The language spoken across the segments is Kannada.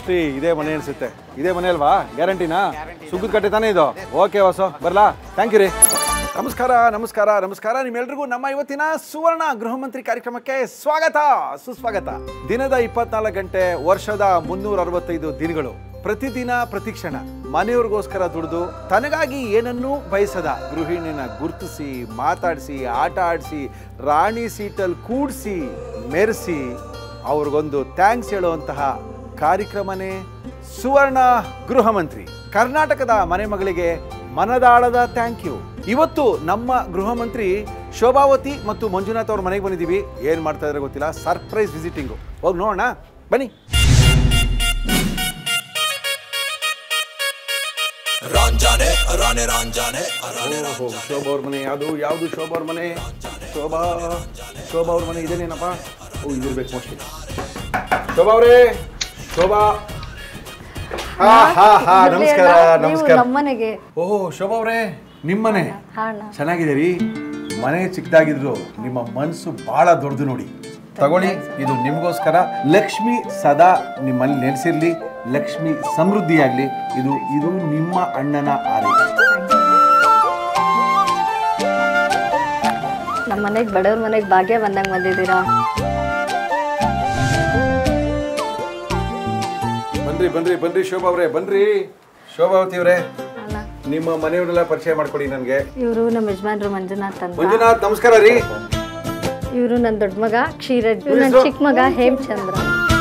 ಮೋಸ್ಟ್ಲಿ ಇದೇ ಮನೆ ಅನ್ಸುತ್ತೆ ಇದೇ ಮನೆ ಅಲ್ವಾ ಗ್ಯಾರಂಟಿನಾ ಸುಗ್ಗದ ಕಟ್ಟೆ ತಾನೇ ಇದು ಓಕೆ ವಾಸು ಬರ್ಲಾ ಥ್ಯಾಂಕ್ ಯು ರೀ ನಮಸ್ಕಾರ ನಮಸ್ಕಾರ ನಮಸ್ಕಾರ ನಿಮ್ಮೆಲ್ರಿಗೂ ನಮ್ಮ ಇವತ್ತಿನ ಸುವರ್ಣ ಗೃಹ ಮಂತ್ರಿ ಕಾರ್ಯಕ್ರಮಕ್ಕೆ ಸ್ವಾಗತ ಸುಸ್ವಾಗತ ದಿನದ ಇಪ್ಪತ್ನಾಲ್ಕು ಗಂಟೆ ವರ್ಷದ ಮುನ್ನೂರ ಅರವತ್ತೈದು ದಿನಗಳು ಪ್ರತಿದಿನ ಪ್ರತಿಕ್ಷಣ ಮನೆಯವ್ರಿಗೋಸ್ಕರ ದುಡಿದು ತನಗಾಗಿ ಏನನ್ನೂ ಬಯಸದ ಗೃಹಿಣಿನ ಗುರುತಿಸಿ ಮಾತಾಡಿಸಿ ಆಟ ಆಡಿಸಿ ರಾಣಿ ಸೀಟಲ್ಲಿ ಕೂಡಿಸಿ ಮೆರೆಸಿ ಅವ್ರಿಗೊಂದು ಥ್ಯಾಂಕ್ಸ್ ಹೇಳುವಂತಹ ಕಾರ್ಯಕ್ರಮನೇ ಸುವರ್ಣ ಗೃಹ ಮಂತ್ರಿ ಕರ್ನಾಟಕದ ಮನೆ ಮಗಳಿಗೆ ಮನದಾಳದ ಥ್ಯಾಂಕ್ ಯು ಇವತ್ತು ನಮ್ಮ ಗೃಹ ಮಂತ್ರಿ ಶೋಭಾವತಿ ಮತ್ತು ಮಂಜುನಾಥ್ ಅವ್ರ ಮನೆಗೆ ಬಂದಿದ್ದೀವಿ ಏನು ಮಾಡ್ತಾ ಇದ್ದಾರೆ ಗೊತ್ತಿಲ್ಲ ಸರ್ಪ್ರೈಸ್ ವಿಸಿಟಿಂಗು ಹೋಗಿ ನೋಡೋಣ ಬನ್ನಿ ರಂಜಾನೆ ರಾಣೆ ರಂಜಾನೆ ರಾಣೆ ಓಹೋ, ಶೋಭಾ ಅವ್ರ ಮನೆ ಯಾವುದು ಯಾವುದು ಶೋಭಾ ಅವ್ರ ಮನೆ ಶೋಭಾ ಶೋಭಾ ಅವ್ರ ಮನೆ ಇದೇನೇನಪ್ಪ ಓ ಇದಿರ್ಬೇಕು ಮೋಸ್ಟ್ಲಿ ಶೋಭಾ ಅವರೇ ಶೋಭಾ ಹಾ ಹಾ ಹಾ ನಮಸ್ಕಾರ ನಮಸ್ಕಾರ ನಮ್ಮನೆಗೆ ಓಹೋ ಶೋಭಾ ಅವರೇ ನಿಮ್ಮನೆ ಹಾಣ ಚೆನ್ನಾಗಿದ್ದೀರಿ ಮನೆ ಚಿಕ್ಕದಾಗಿದ್ರು ನಿಮ್ಮ ಮನಸ್ಸು ಬಹಳ ದೊಡ್ಡದು ನೋಡಿ ತಗೊಳ್ಳಿ ಇದು ನಿಮಗೋಸ್ಕರ ಲಕ್ಷ್ಮಿ ಸದಾ ನಿಮ್ಮಲ್ಲಿ ನೆಲೆಸಿರ್ಲಿ ಲಕ್ಷ್ಮಿ ಸಮೃದ್ಧಿಯಾಗ್ಲಿ ಇದು ಇದು ನಿಮ್ಮ ಅಣ್ಣನ ಆರೈಕೆ ನಮ್ಮ ಮನೆಗೆ ಬಡವ್ರ ಮನೆಗೆ ಭಾಗ್ಯ ಬಂದಂಗೆ ಬಂದಿದ್ದೀರಾ ಬನ್ರಿ ಬನ್ರಿ ಬನ್ರಿ ಶೋಭಾ ಅವರೇ ಬನ್ರಿ ಶೋಭಾವತಿ ಅವರೇ ಅಲ್ಲ ನಿಮ್ಮ ಮನೆಯವರೆಲ್ಲ ಪರಿಚಯ ಮಾಡ್ಕೊಡಿ ನನಗೆ ಇವರು ನಮ್ಮ ಯಜಮಾನ್ರು ಮಂಜುನಾಥ್ ಅಂತ ಮಂಜುನಾಥ್ ನಮಸ್ಕಾರ ರೀ ಇವರು ನನ್ನ ದೊಡ್ಡ ಮಗ ಕ್ಷೀರಜ್ ಇವ್ರು ನನ್ನ ಹೆಸ್ರು? ಚಿಕ್ಕ ಮಗ ಹೇಮಚಂದ್ರ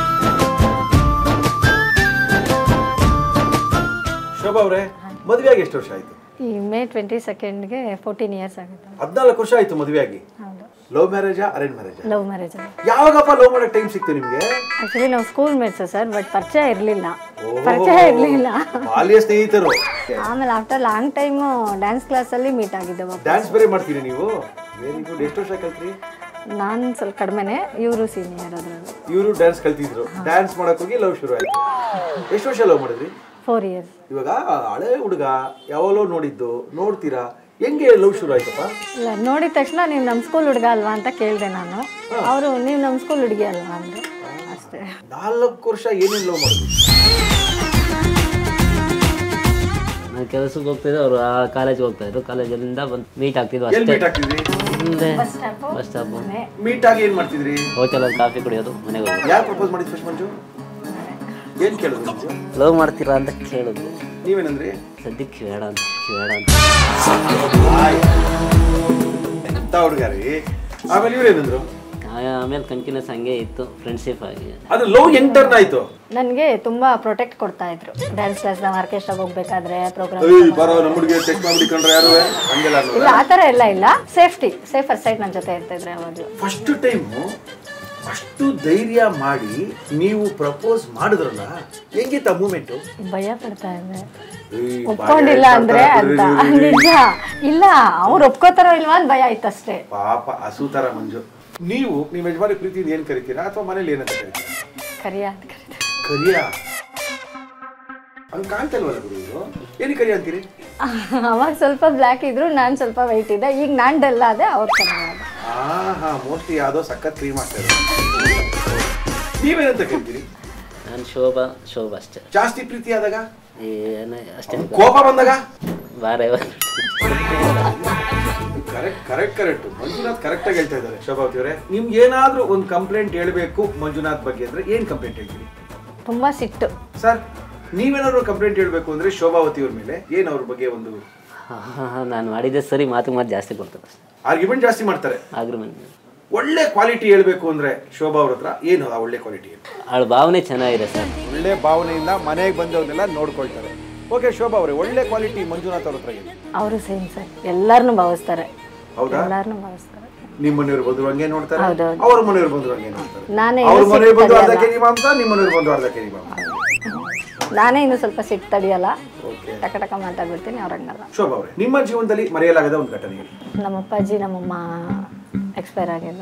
ಶೋಭಾ ಅವರೇ ಮದುವೆಯಾಗಿ ಎಷ್ಟು ವರ್ಷ ಆಯ್ತು ಈ ಮೇ ಟ್ವೆಂಟಿ ಸೆಕೆಂಡ್ಗೆ ಫೋರ್ಟೀನ್ ಇಯರ್ಸ್ ಆಗುತ್ತೆ ಹದಿನಾಲ್ಕು ವರ್ಷ ಆಯ್ತು ಮದುವೆಯಾಗಿ ಹೌದು ಲವ್ ಮ್ಯಾರೇಜಾ ಅರೇಂಜ್ ಮ್ಯಾರೇಜಾ ಲವ್ ಮ್ಯಾರೇಜ್ ಯಾವಾಗಪ್ಪ ಲವ್ ಮಾಡೋ ಟೈಮ್ ಸಿಕ್ತು ನಿಮ್ಗೆ ಆಕ್ಚುಲಿ ನಾವು ಸ್ಕೂಲ್ ಮೇಟ್ಸ್ ಸರ್ ಬಟ್ ಪರಿಚಯ ಇರಲಿಲ್ಲ ಪರಿಚಯ ಇರಲಿಲ್ಲ ಬಾಲ್ಯ ಸ್ನೇಹಿತರು ಆಮೇಲೆ ಆಫ್ಟರ್ ಲಾಂಗ್ ಟೈಮ್ ಡ್ಯಾನ್ಸ್ ಕ್ಲಾಸಲ್ಲಿ ಮೀಟ್ ಆಗಿದ್ದೆ ವಾಪಸ್ ಡ್ಯಾನ್ಸ್ ಬೇರೆ ಮಾಡ್ತೀರಿ ನೀವು ವೆರಿ ಗುಡ್ ಎಷ್ಟು ವರ್ಷ ಕಲ್ತ್ರಿ ನಾನು ಸ್ವಲ್ಪ ಕಡಿಮೆನೆ ಇವರು ಸೀನಿಯರ್ ಅದ್ರಲ್ಲಿ ಇವರು ಡ್ಯಾನ್ಸ್ ಕಲ್ತಿದ್ರು ಡ್ಯಾನ್ಸ್ ಮಾಡಕ್ ಹೋಗಿ ಲವ್ ಶುರು ಆಯ್ತು ಎಷ್ಟು ವರ್ಷ ಲವ್ ಮಾಡಿದ್ರಿ ಫೋರ್ ಇಯರ್ಸ್ ಇವಾಗ ಹಳೆ ಹುಡುಗ ಯಾವಾಗಲೋ ನೋಡಿದ್ದು ನೋಡ್ತೀರಾ ಹೆಂಗೆ ಲವ್ ಶುರು ಆಯ್ತಪ್ಪ ಇಲ್ಲ ನೋಡಿದ ತಕ್ಷಣ ನೀವು ನಮ್ಮ ಸ್ಕೂಲ್ ಹುಡುಗ ಅಲ್ವಾ ಅಂತ ಕೇಳಿದೆ ನಾನು ಅವರು ನೀವು ನಮ್ಮ ಸ್ಕೂಲ್ ಹುಡುಗಿ ಅಲ್ವಾ ಅಂದರು ಅಷ್ಟೇ ನಾಲ್ಕು ವರ್ಷ ಏನೇನು ಲವ್ ಮಾಡಿದ್ರಿ ನಾನು ಕೆಲಸಕ್ಕೆ ಹೋಗ್ತಿದ್ದೆ ಅವರು ಆ ಕಾಲೇಜ್ಗೆ ಹೋಗ್ತಾ ಇದ್ರು ಕಾಲೇಜಲ್ಲಿಂದ ಬಂದು ಮೀಟ್ ಆಗ್ತಿದ್ವು ಎಲ್ಲಿ ಅಷ್ಟೇ ಮೀಟ್ ಆಗ್ತಿದ್ರಿ ಮುಂದೆ ಬಸ್ ಸ್ಟಾಪ್ ಮೀಟ್ ಆಗಿ ಏನ್ ಮಾಡ್ತಿದ್ರಿ ಹೋಟೆಲಲ್ಲಿ ಕಾಫಿ ಕುಡಿಯೋದು ಮನೆಗೆ ಹೋಗೋದು ಯಾರು ಪ್ರಪೋಸ್ ಮಾಡಿದ್ ಫಸ್ಟ್ ಮಂಜು ಏನ್ ಕೇಳಿದ್ರು ಮಂಜು ಲವ್ ಮಾಡ್ತೀರಾ ಅಂತ ಕೇಳಿದ್ರು ನೀವೇನಂದ್ರಿ ಸದ್ಯಕ್ಕೆ ಬೇಡ ಅಂತ ಬೇಡ ಅಂತ ಎಂತ ಹುಡುಗ ರೀ ಆಮೇಲೆ ಇವ್ರೇನಂದ್ರು ಆ- ಆಮೇಲೆ ಕಂಟಿನ್ಯೂಸ್ ಹಂಗೆ ಇತ್ತು ಫ್ರೆಂಡ್ಶಿಪ್ ಆಗಿ ಅದು ಲವ್ ಹೆಂಗ್ ಟರ್ನ್ ಆಯ್ತು ನನಗೆ ತುಂಬ ಪ್ರೊಟೆಕ್ಟ್ ಕೊಡ್ತಾ ಇದ್ರು ಡ್ಯಾನ್ಸ್ ಕ್ಲಾಸ್ ನಾವು ಆರ್ಕೆಸ್ಟ್ರಾಗೆ ಹೋಗ್ಬೇಕಾದ್ರೆ ಪ್ರೋಗ್ರಾಮ್ ಏಯ್ ಬರೋ ನಮ್ಮ ಹುಡುಗಿ ಚೆಕ್ ಮಾಡ್ಬಿಡಿಕೊಂಡ್ರೆ ಯಾರು ಹಂಗೆಲ್ಲ ಇಲ್ಲ ಆ ಥರ ಎಲ್ಲ ಇಲ್ಲ ಸೇಫ್ಟಿ ಸೇಫರ್ ಸೈಡ್ ನನ್ನ ಜೊತೆ ಇರ್ತಿದ್ರೆ ಯಾವಾಗಲೂ ಫಸ್ಟ್ ಟೈಮು ಅಷ್ಟು ಧೈರ್ಯ ಮಾಡಿ ನೀವು ಪ್ರಪೋಸ್ ಮಾಡಿದ್ರಲ್ಲ ಹೆಂಗಿತ್ತ ಮೂಮೆಂಟು ಭಯ ಪಡ್ತಾ ಇದ್ದೆ ಒಪ್ಕೊಂಡಿಲ್ಲ ಅಂದ್ರೆ ಅಂತ ನಿಜ ಇಲ್ಲ ಅವ್ರು ಒಪ್ಕೋತಾರೋ ಇಲ್ವಾ ಅಂತ ಭಯ ಆಯ್ತು ಅಷ್ಟೇ ಪಾಪ ಹಸುತರ ಮಂಜು ನೀವು ನಿಮ್ಮ ಯಜಮಾನಿ ಪ್ರೀತಿಯಿಂದ ಏನ್ ಕರಿತೀರಾ ಅಥವಾ ಮನೇಲಿ ಏನಂತ ಕರಿತೀರಾ ಕರಿಯ ಅಂತ ಕರೀತಾರೆ ಕರಿಯ ಹಂಗ್ ಕಾಣ್ತಲ್ವಲ್ಲ ಗುರು ಇದು ಏನಕ್ಕೆ ಕರಿಯ ಅಂತೀರಿ ಅವಾಗ ಸ್ವಲ್ಪ ಬ್ಲ್ಯಾಕ್ ಇದ್ರು ನಾನು ಸ್ವಲ್ಪ ವೈಟ್ ಇದ್ದೆ ಈಗ ನಾನು ಡಲ್ ಆದೆ ಅವ್ರು ಚೆನ್ನಾಗಿ ಹಾ ಹಾ ಮೋಸ್ಟ್ಲಿ ಯಾವ್ದೋ ಸಖತ್ ಕ್ರೀಮ್ ಆಗ್ತಾರೆ ನೀವೇನಂತ ಕರಿತೀರಿ ನಾನು ಶೋಭಾ ಶೋಭಾ ಅಷ್ಟೇ ಜಾಸ್ತಿ ಪ್ರೀತಿ ಆದಾಗ ಏನೇ ಅಷ್ಟೇ ಕೋಪ ಬಂದಾಗ ಬಾರ correct correct correct Manjunath correct ಆಗಿ ಹೇಳ್ತಾ ಇದ್ದಾರೆ ಶೋಭಾವತಿ ಅವರೇ ನಿಮ್ಗೆ ಏನಾದ್ರೂ ಒಂದು ಕಂಪ್ಲೇಂಟ್ ಹೇಳ್ಬೇಕು ಮಂಜುನಾಥ್ ಬಗ್ಗೆ ಅಂದ್ರೆ ಏನ್ ಕಂಪ್ಲೇಂಟ್ ಹೇಳ್ತೀರಿ ತುಂಬ ಸಿಟ್ಟು ಸರ್ ನೀವೇನಾದ್ರು ಕಂಪ್ಲೇಂಟ್ ಹೇಳ್ಬೇಕು ಅಂದ್ರೆ ಶೋಭಾವತಿ ಅವ್ರ ಮೇಲೆ ಏನ್ ಅವ್ರ ಬಗ್ಗೆ ಒಂದು ನಾನು ಮಾಡಿದ್ದೆ ಸರಿ ಮಾತು ಮಾತು ಜಾಸ್ತಿ ಕೊಡ್ತದೆ ಅಷ್ಟೇ ಆರ್ಗ್ಯುಮೆಂಟ್ ಜಾಸ್ತಿ ಮಾಡ್ತಾರೆ ಆಗ್ರಿಮೆಂಟ್ ಒಳ್ಳೆ ಕ್ವಾಲಿಟಿ ಹೇಳ್ಬೇಕು ಅಂದ್ರೆ ಶೋಭಾ ಅವ್ರ ಹತ್ರ ಏನು ಆ ಒಳ್ಳೆ ಕ್ವಾಲಿಟಿ ಅವಳ ಭಾವನೆ ಚೆನ್ನಾಗಿದೆ ಸರ್ ಒಳ್ಳೆ ಭಾವನೆಯಿಂದ ಮನೆಗೆ ಬಂದವ್ರನ್ನೆಲ್ಲ ನೋಡ್ಕೊಳ್ತಾರೆ ಓಕೆ ಶೋಭಾ ಅವರೇ ಒಳ್ಳೆ ಕ್ವಾಲಿಟಿ ಮಂಜುನಾಥ್ ಅವ್ರ ಹತ್ರ ಏನು ಅವರು ಸೇಮ್ ಸರ್ ಎಲ್ಲರನ್ನೂ ಭಾವಿಸ್ತಾರೆ ಹೌದಾ ಎಲ್ಲರನ್ನೂ ಭಾವಿಸ್ತಾರೆ ನಿಮ್ಮ ಮನೆಯವ್ರು ಬಂದ್ರು ಹಂಗೆ ನೋಡ್ತಾರೆ ಹೌದೌದು. ಅವ್ರ ಮನೆಯವ್ರು ಬಂದ್ರು ಹಂಗೆ ನೋಡ್ತಾರೆ ನಾನೇ ಅವ್ರ ಇನ್ನೂ ಮನೆಯವ್ರು ಬಂದು ಅರ್ಧ ಸಿಟ್ಟು ಕೆಜಿ ಮಾಂಸ ನಿಮ್ಮ ಮನೆಯವ್ರು ಬಂದು ಅರ್ಧ ಕೆಜಿ ಮಾಂಸ ನಾನೇ ಇನ್ನು ಸ್ವಲ್ಪ ಸಿಟ್ಟು ತಡಿಯಲ್ಲ ಓಕೆ ಟಕ ಟಕ ಮಾತಾಡ್ಬಿಡ್ತೀನಿ ಅವ್ರು ಹಂಗಲ್ಲ ಶೋಭಾ ಅವರೇ ನಿಮ್ಮ ಜೀವನದಲ್ಲಿ ಮರೆಯಲಾಗದ ಒಂದು ಘಟನೆ ಹೇಳಿ ನಮ್ಮ ಅಪ್ಪಾಜಿ ನಮ್ಮಮ್ಮ ಎಕ್ಸ್ಪೈರ್ ಆಗಿದ್ದು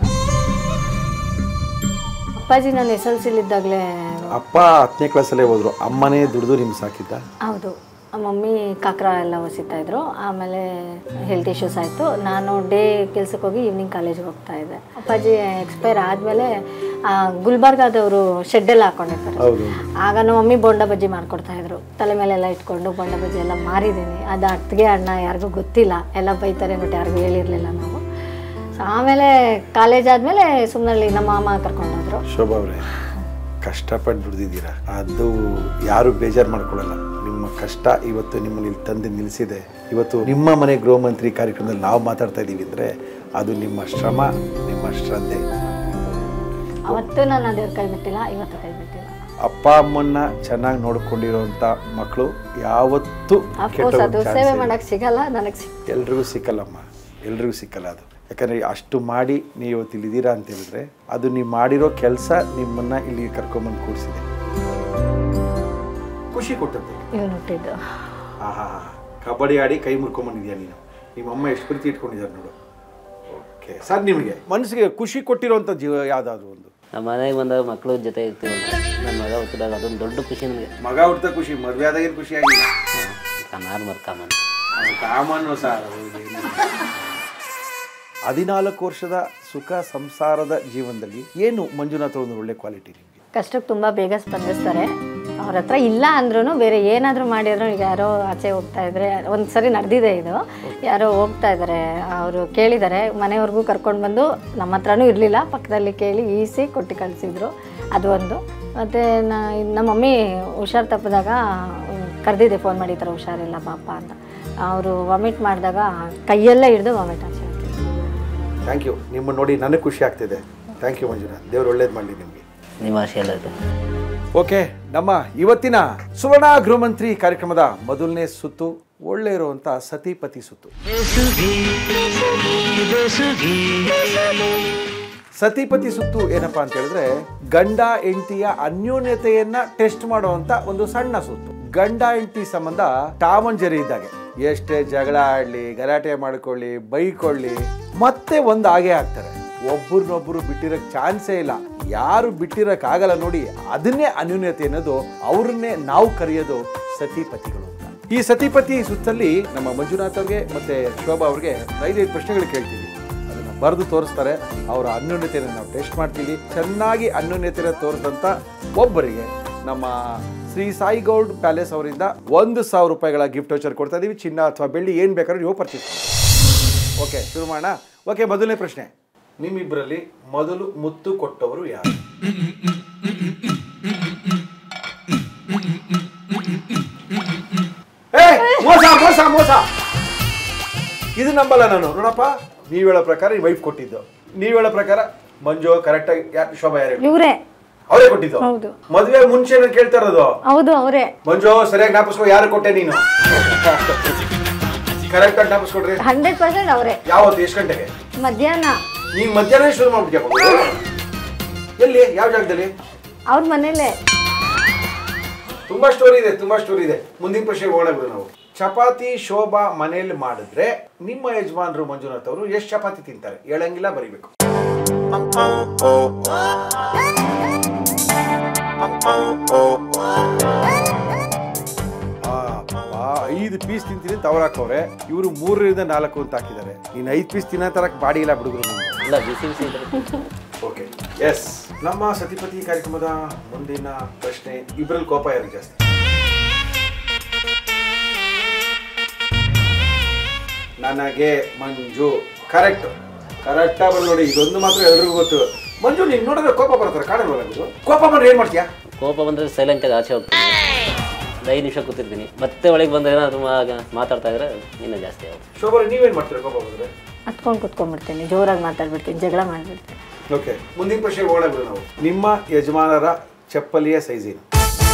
ಅಪ್ಪಾಜಿ ನಾನು ಎಸ್ ಎಲ್ ಸಿಲಿದ್ದಾಗಲೇ ಅಪ್ಪ ಹತ್ತನೇ ಕ್ಲಾಸಲ್ಲೇ ಹೋದ್ರು ಅಮ್ಮನೇ ದುಡ್ದು ನಿಮ್ಗೆ ಸಾಕಿದ್ದ ಹೌದು ಮಮ್ಮಿ ಕಾಕ್ರ ಎಲ್ಲ ಹೊಸಿತಾ ಇದ್ರು ಆಮೇಲೆ ಹೆಲ್ತ್ ಇಶ್ಯೂಸ್ ಆಯಿತು ನಾನು ಡೇ ಕೆಲ್ಸಕ್ಕೆ ಹೋಗಿ ಈವ್ನಿಂಗ್ ಕಾಲೇಜ್ಗೆ ಹೋಗ್ತಾ ಇದ್ದೆ ಅಪ್ಪಾಜಿ ಎಕ್ಸ್ಪೈರ್ ಆದಮೇಲೆ ಗುಲ್ಬರ್ಗಾದವರು ಶೆಡ್ಡೆಲ್ಲ ಹಾಕೊಂಡಿರ್ತಾರೆ ಹೌದು ಆಗ ನಮ್ಮ ಮಮ್ಮಿ ಬೋಂಡ ಬಜ್ಜಿ ಮಾಡ್ಕೊಡ್ತಾ ಇದ್ರು ತಲೆ ಮೇಲೆಲ್ಲ ಇಟ್ಕೊಂಡು ಬೋಂಡ ಬಜ್ಜಿ ಎಲ್ಲ ಮಾರಿದ್ದೀನಿ ಅದು ಅತ್ತಿಗೆ ಅಣ್ಣ ಯಾರಿಗೂ ಗೊತ್ತಿಲ್ಲ ಎಲ್ಲ ಬೈತಾರೆ ಬಟ್ ಯಾರಿಗೂ ಹೇಳಿರಲಿಲ್ಲ ನಾವು ಸೊ ಆಮೇಲೆ ಕಾಲೇಜ್ ಆದಮೇಲೆ ಸುಮ್ಮನಲ್ಲಿ ನಮ್ಮ ಮಾಮ ಕರ್ಕೊಂಡೋದ್ರು ಶೋಭಾ ಅವರೇ ಕಷ್ಟಪಟ್ಟು ದುಡ್ದಿದ್ದೀರಾ ಅದು ಯಾರು ಬೇಜಾರು ಮಾಡ್ಕೊಳ್ಳಲ್ಲ ನಿಮ್ಮ ಕಷ್ಟ ಇವತ್ತು ನಿಮ್ಮನ್ನ ಇಲ್ಲಿ ತಂದು ನಿಲ್ಲಿಸಿದೆ ಇವತ್ತು ನಿಮ್ಮ ಮನೆ ಗೃಹ ಮಂತ್ರಿ ಕಾರ್ಯಕ್ರಮದಲ್ಲಿ ನಾವು ಮಾತಾಡ್ತಾ ಇದ್ದೀವಿ ಅಂದರೆ ಅದು ನಿಮ್ಮ ಶ್ರಮ ನಿಮ್ಮ ಶ್ರದ್ಧೆ ಅವತ್ತು ನಾನು ಅದೇವ್ರ ಕೈ ಬಿಟ್ಟಿಲ್ಲ ಇವತ್ತು ಕೈ ಬಿಟ್ಟಿಲ್ಲ ಅಪ್ಪ ಅಮ್ಮನ್ನ ಚೆನ್ನಾಗಿ ನೋಡ್ಕೊಂಡಿರೋಂಥ ಮಕ್ಕಳು ಯಾವತ್ತೂ ಅಫ್ಕೋರ್ಸ್ ಅದು ಸೇವೆ ಮಾಡಕ್ಕೆ ಸಿಗಲ್ಲ ನನಗೆ ಸಿಗ್ ಎಲ್ರಿಗೂ ಸಿಕ್ಕಲ್ಲಮ್ಮ ಎಲ್ರಿಗೂ ಸಿಕ್ಕಲ್ಲ ಅದು ಯಾಕಂದರೆ ಅಷ್ಟು ಮಾಡಿ ನೀವು ಇವತ್ತು ಇಲ್ಲಿದ್ದೀರಾ ಅಂತ ಹೇಳಿದ್ರೆ ಅದು ನೀವು ಮಾಡಿರೋ ಕೆಲಸ ನಿಮ್ಮನ್ನ ಇಲ್ಲಿ ಕರ್ಕೊಂಬಂದು ಕೂರಿಸಿದೆ ಖುಷಿ ಕೊಟ್ಟದ್ದು ಇವನು ಹುಟ್ಟಿದ್ದು ಆಹಾ ಕಬಡ್ಡಿ ಆಡಿ ಕೈ ಮುರ್ಕೊಂಬಂದಿದ್ಯಾ ನೀನು ನಿಮ್ಮ ಅಮ್ಮ ಎಷ್ಟು ಪ್ರೀತಿ ಇಟ್ಕೊಂಡಿದ್ದಾರೆ ನೋಡು ಓಕೆ ಸರ್ ನಿಮಗೆ ಮನಸ್ಸಿಗೆ ಖುಷಿ ಕೊಟ್ಟಿರೋಂಥ ಜೀವ ಯಾವುದಾದ್ರು ಒಂದು ನಮ್ಮ ಮನೆಗೆ ಬಂದಾಗ ಮಕ್ಕಳು ಜೊತೆ ಇರ್ತೀವಲ್ಲ ನನ್ನ ಮಗ ಹುಟ್ಟಿದಾಗ ಅದೊಂದು ದೊಡ್ಡ ಖುಷಿ ನನಗೆ ಮಗ ಹುಡ್ತ ಖುಷಿ ಮದುವೆ ಆದಾಗಿನ ಖುಷಿ ಆಗಿಲ್ಲ ನಾರ್ಮಲ್ ಕಾಮನ್ ಅದು ಕಾಮನ್ನು ಸರ್ ಹದಿನಾಲ್ಕು ವರ್ಷದ ಸುಖ ಸಂಸಾರದ ಜೀವನದಲ್ಲಿ ಏನು ಮಂಜುನಾಥ್ ಒಂದು ಒಳ್ಳೆ ಕ್ವಾಲಿಟಿ ನಿಮಗೆ ಕಷ್ಟಕ್ಕೆ ತುಂಬ ಬೇಗ ಸ್ಪಂದಿಸ್ತಾರೆ ಅವ್ರ ಹತ್ರ ಇಲ್ಲ ಅಂದ್ರೂ ಬೇರೆ ಏನಾದರೂ ಮಾಡಿದ್ರು ಈಗ ಯಾರೋ ಆಚೆ ಹೋಗ್ತಾ ಇದ್ರೆ ಒಂದು ಸರಿ ನಡೆದಿದೆ ಇದು ಯಾರೋ ಹೋಗ್ತಾ ಇದ್ದಾರೆ ಅವರು ಕೇಳಿದ್ದಾರೆ ಮನೆಯವ್ರಿಗೂ ಕರ್ಕೊಂಡು ಬಂದು ನಮ್ಮ ಹತ್ರನೂ ಇರಲಿಲ್ಲ ಪಕ್ಕದಲ್ಲಿ ಕೇಳಿ ಈಸಿ ಕೊಟ್ಟು ಕಳಿಸಿದ್ರು ಅದು ಒಂದು ಮತ್ತು ನಾ ನಮ್ಮ ಮಮ್ಮಿ ಹುಷಾರು ತಪ್ಪಿದಾಗ ಕರೆದಿದ್ದೆ ಫೋನ್ ಮಾಡಿ ಈ ಥರ ಹುಷಾರಿಲ್ಲ ಪಾಪ ಅಂತ ಅವರು ವಾಮಿಟ್ ಮಾಡಿದಾಗ ಕೈಯಲ್ಲೇ ಹಿಡಿದು ವಾಮಿಟ್ ಆಚೆ ಹಾಕಿದ್ರು. ಥ್ಯಾಂಕ್ ಯು ನಿಮ್ಮನ್ನು ನೋಡಿ ನನಗೆ ಖುಷಿ ಆಗ್ತಿದೆ ಥ್ಯಾಂಕ್ ಯು ಮಂಜುನಾಥ್ ದೇವ್ರು ಒಳ್ಳೇದು ಮಾಡಲಿ ನಿಮಗೆ ನಿಮ್ಮ ಆಶೆ ಎಲ್ಲ ಇದೆ ಓಕೆ ನಮ್ಮ ಇವತ್ತಿನ ಸುವರ್ಣ ಗೃಹ ಮಂತ್ರಿ ಕಾರ್ಯಕ್ರಮದ ಮೊದಲನೇ ಸುತ್ತು ಒಳ್ಳೆ ಇರುವಂತ ಸತಿಪತಿ ಸುತ್ತು ಸತಿಪತಿ ಸುತ್ತು ಏನಪ್ಪಾ ಅಂತ ಹೇಳಿದ್ರೆ ಗಂಡ ಹೆಂಡತಿಯ ಅನ್ಯೋನ್ಯತೆಯನ್ನ ಟೆಸ್ಟ್ ಮಾಡುವಂತ ಒಂದು ಸಣ್ಣ ಸುತ್ತು ಗಂಡ ಹೆಂಡತಿ ಸಂಬಂಧ ಟಾಮನ್ ಜರಿ ಇದ್ದಾಗೆ ಎಷ್ಟೇ ಜಗಳ ಆಡ್ಲಿ ಗಲಾಟೆ ಮಾಡ್ಕೊಳ್ಳಿ ಬೈಕೊಳ್ಳಿ ಮತ್ತೆ ಒಂದು ಹಾಗೆ ಆಗ್ತಾರೆ ಒಬ್ಬರನ್ನೊಬ್ರು ಬಿಟ್ಟಿರಕ್ ಚಾನ್ಸೇ ಇಲ್ಲ ಯಾರು ಬಿಟ್ಟಿರಕ್ ಆಗಲ್ಲ ನೋಡಿ ಅದನ್ನೇ ಅನ್ಯೂನ್ಯತೆ ಅನ್ನೋದು ಅವ್ರನ್ನೇ ನಾವು ಕರೆಯೋದು ಸತಿಪತಿಗಳು ಅಂತ ಈ ಸತಿಪತಿ ಸುತ್ತಲ್ಲಿ ನಮ್ಮ ಮಂಜುನಾಥ್ ಅವ್ರಿಗೆ ಮತ್ತೆ ಶೋಭಾ ಅವ್ರಿಗೆ ಐದೈದು ಪ್ರಶ್ನೆಗಳು ಕೇಳ್ತೀವಿ ಅದನ್ನ ಬರೆದು ತೋರಿಸ್ತಾರೆ ಅವರ ಅನ್ಯೋನ್ಯತೆಯನ್ನು ನಾವು ಟೆಸ್ಟ್ ಮಾಡ್ತೀವಿ ಚೆನ್ನಾಗಿ ಅನ್ಯೋನ್ಯತೆಯನ್ನು ತೋರಿಸಿದಂಥ ಒಬ್ಬರಿಗೆ ನಮ್ಮ ಶ್ರೀ ಸಾಯಿ ಗೌಡ್ ಪ್ಯಾಲೇಸ್ ಅವರಿಂದ ಒಂದು ಸಾವಿರ ರೂಪಾಯಿಗಳ ಗಿಫ್ಟ್ ವೌಚರ್ ಕೊಡ್ತಾ ಇದೀವಿ ಚಿನ್ನ ಅಥವಾ ಬೆಳ್ಳಿ ಏನು ಬೇಕಾದ್ರೂ ನೀವು ಪರ್ಚೇಸ್ ಓಕೆ ಶುರು ಮಾಡೋಣ ಓಕೆ ಮೊದಲನೇ ಪ್ರಶ್ನೆ ನಿಮ್ಮಿಬ್ಬರಲ್ಲಿ ಮೊದಲು ಮುತ್ತು ಕೊಟ್ಟವರು ಯಾರು ಏ, ಮೋಸ ಮೋಸ ಮೋಸ ಇದು ನಂಬಲ್ಲ ನಾನು ನೋಡಪ್ಪ ನೀವ್ ಹೇಳೋ ಪ್ರಕಾರ ಈ ವೈಫ್ ಕೊಟ್ಟಿದ್ದು ನೀವ್ ಹೇಳೋ ಪ್ರಕಾರ ಮಂಜು ಕರೆಕ್ಟಾಗಿ ಯಾರು ಶೋಭಾ ಯಾರು ಇವರೇ ಅವರೇ ಕೊಟ್ಟಿದ್ದು ಹೌದು. ಮದ್ವೆ ಮುಂಚೆ ನಾನು ಕೇಳ್ತಾ ಇರೋದು ಹೌದು ಅವರೇ ಮಂಜು ಸರಿಯಾಗಿ ಜ್ಞಾಪಿಸ್ಕೊ ಯಾರು ಕೊಟ್ಟೆ ನೀನು ಕರೆಕ್ಟ್ ಆಗಿ ಜ್ಞಾಪಿಸ್ಕೊಡ್ರಿ ಹಂಡ್ರೆಡ್ ಪರ್ಸೆಂಟ್ ಅವರೇ ಯಾವತ್ತು ಎಷ್ಟು ಗಂಟೆಗೆ ಮಧ್ಯಾಹ್ನ ನೀನ್ ಮಧ್ಯಾಹ್ನ ಶುರು ಮಾಡ್ಬಿಟ್ಯಾ ಎಲ್ಲಿ ಯಾವ ಜಾಗದಲ್ಲಿ ಅವ್ರ ಮನೇಲೆ ತುಂಬಾ ಸ್ಟೋರಿ ಇದೆ ತುಂಬಾ ಸ್ಟೋರಿ ಇದೆ ಮುಂದಿನ ಪ್ರಶ್ನೆ ಹೋಗೋಣ ಬಿಡು ನಾವು ಚಪಾತಿ ಶೋಭಾ ಮನೆಯಲ್ಲಿ ಮಾಡಿದ್ರೆ ನಿಮ್ಮ ಯಜಮಾನರು ಮಂಜುನಾಥ್ ಅವರು ಎಷ್ಟು ಚಪಾತಿ ತಿಂತಾರೆ ಹೇಳಂಗಿಲ್ಲ ಬರಿಬೇಕು ಆ, ಬಾ, ಐದು ಪೀಸ್ ತಿಂತೀನಿ ಅಂತ ಅವ್ರು ಹಾಕವ್ರೆ ಇವರು ಮೂರರಿಂದ ನಾಲ್ಕು ಅಂತ ಹಾಕಿದ್ದಾರೆ ನೀನು ಐದು ಪೀಸ್ ತಿನ್ನೋ ತರಕ್ ಬಾಡಿ ಇಲ್ಲ ಬಿಡುಗರು ಇಲ್ಲ ಬಿಸಿ ಬಿಸಿ ಇದ್ರೆ ಓಕೆ ಎಸ್ ನಮ್ಮ ಸತಿಪತಿ ಕಾರ್ಯಕ್ರಮದ ಮುಂದಿನ ಪ್ರಶ್ನೆ ಇಬ್ಬರಲ್ಲಿ ಕೋಪ ಯಾರಿಗೆ ಜಾಸ್ತಿ ನನಗೆ ಮಂಜು ಕರೆಕ್ಟ್ ಕರೆಕ್ಟಾಗಿ ಬಂದು ನೋಡಿ ಇದೊಂದು ಮಾತ್ರ ಎಲ್ರಿಗೂ ಗೊತ್ತು ಮಂಜು ನೀನು ನೋಡಿದ್ರೆ ಕೋಪ ಬರ್ತಾರೆ ಕಾಣಲ್ವಲ್ಲ ಇದು ಕೋಪ ಬಂದ್ರೆ ಏನು ಮಾಡ್ತೀಯಾ ಕೋಪ ಬಂದರೆ ಸೈಲೆಂಟಾಗಿ ಆಚೆ ಹೋಗ್ತೀನಿ ಒಂದು ಐದು ನಿಮಿಷ ಕೂತಿರ್ತೀನಿ ಮತ್ತೆ ಒಳಗೆ ಬಂದರೆ ಏನಾದರೂ ಮಾತಾಡ್ತಾ ಇದ್ರೆ ಇನ್ನೂ ಜಾಸ್ತಿ ಆಗುತ್ತೆ ಶೋಭಾ ನೀವೇನು ಮಾಡ್ತೀರಾ ಕೋಪ ಬಂದ್ರೆ ಹತ್ಕೊಂಡು ಕುತ್ಕೊಂಡ್ಬಿಡ್ತೀನಿ ಜೋರಾಗಿ ಮಾತಾಡ್ಬಿಡ್ತೀನಿ ಜಗಳ ಮಾಡ್ಬಿಡ್ತೀನಿ ಓಕೆ ಮುಂದಿನ ಪ್ರಶ್ನೆ ಹೋಗೋಣ ಬಿಡು ನಾವು ನಿಮ್ಮ ಯಜಮಾನರ ಚಪ್ಪಲಿಯ ಸೈಜ್ ಏನು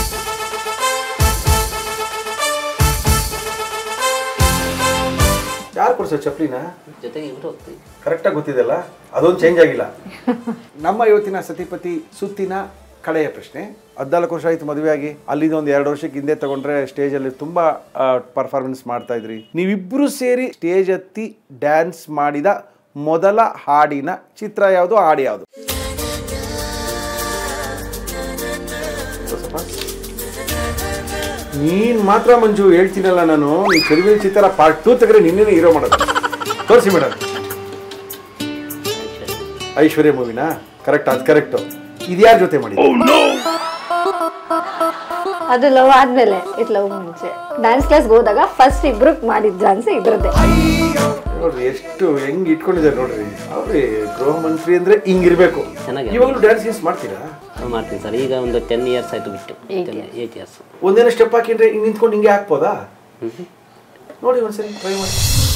ಯಾರು ಕೊಡ್ಸೋ ಚಪ್ಪಲಿನ ಜೊತೆಗೆ ಇಬ್ಬರು ಹೋಗ್ತೀವಿ ಕರೆಕ್ಟಾಗಿ ಗೊತ್ತಿದೆಲ್ಲ ಅದೊಂದು ಚೇಂಜ್ ಆಗಿಲ್ಲ ನಮ್ಮ ಇವತ್ತಿನ ಸತಿಪತಿ ಸುತ್ತಿನ ಕಡೆಯ ಪ್ರಶ್ನೆ ಹದಿನಾಲ್ಕು ವರ್ಷ ಆಯ್ತು ಮದುವೆ ಆಗಿ ಅಲ್ಲಿಂದ ಒಂದು ಎರಡು ವರ್ಷಕ್ಕೆ ಹಿಂದೆ ತಗೊಂಡ್ರೆ ಸ್ಟೇಜಲ್ಲಿ ತುಂಬಾ ಪರ್ಫಾರ್ಮೆನ್ಸ್ ಮಾಡ್ತಾ ಇದ್ರಿ ನೀವಿಬ್ಬರು ಸೇರಿ ಸ್ಟೇಜ್ ಹತ್ತಿ ಡ್ಯಾನ್ಸ್ ಮಾಡಿದ ಮೊದಲ ಹಾಡಿನ ಚಿತ್ರ ಯಾವುದು ಹಾಡು ಯಾವುದು ನೀನ್ ಮಾತ್ರ ಮಂಜು ಹೇಳ್ತೀನಲ್ಲ ನಾನು ಈ ಚೆಲುವಿನ ಚಿತ್ರ ಪಾರ್ಟ್ ಟೂ ತೆಗೆದ್ರೆ ನಿನ್ನೆ ಹೀರೋ ಮಾಡೋದು ತೋರಿಸಿ ಮೇಡಮ್ ಐಶ್ವರ್ಯ ಮೂವಿನಾ ಕರೆಕ್ಟ್ ಅದು ಕರೆಕ್ಟು ಇದ್ಯಾರ ಜೊತೆ ಮಾಡಿ ಅದು ಲವ್ ಆದ್ಮೇಲೆ ಇದು ಲವ್ ಮುಂಚೆ ಡ್ಯಾನ್ಸ್ ಕ್ಲಾಸ್ಗೆ ಹೋದಾಗ ಫಸ್ಟ್ ಇಬ್ರು ಮಾಡಿದ ಡ್ಯಾನ್ಸ್ ಇದ್ರದ್ದೇ ನೋಡ್ರಿ ಎಷ್ಟು ಹೆಂಗ್ ಇಟ್ಕೊಂಡಿದ್ದಾರೆ ನೋಡ್ರಿ ಅವ್ರಿ ಗೃಹ ಮಂತ್ರಿ ಅಂದ್ರೆ ಹಿಂಗಿರ್ಬೇಕು ಚೆನ್ನಾಗಿ ಇವಾಗಲೂ ಡ್ಯಾನ್ಸ್ ಗೀನ್ಸ್ ಮಾಡ್ತೀರಾ ನಾವು ಮಾಡ್ತೀನಿ ಸರ್ ಈಗ ಒಂದು ಟೆನ್ ಇಯರ್ಸ್ ಆಯಿತು ಬಿಟ್ಟು ಏಯ್ಟ್ ಇಯರ್ಸ್ ಒಂದೇನೋ ಸ್ಟೆಪ್ ಹಾಕಿದ್ರೆ ಹಿಂಗ್ ನಿಂತ್ಕೊಂಡು ಹಿಂಗೆ ಹಾಕ್ಬೋದಾ ನೋಡಿ ಒಂದ್ಸರಿ ಟ್ರೈ ಮಾಡಿ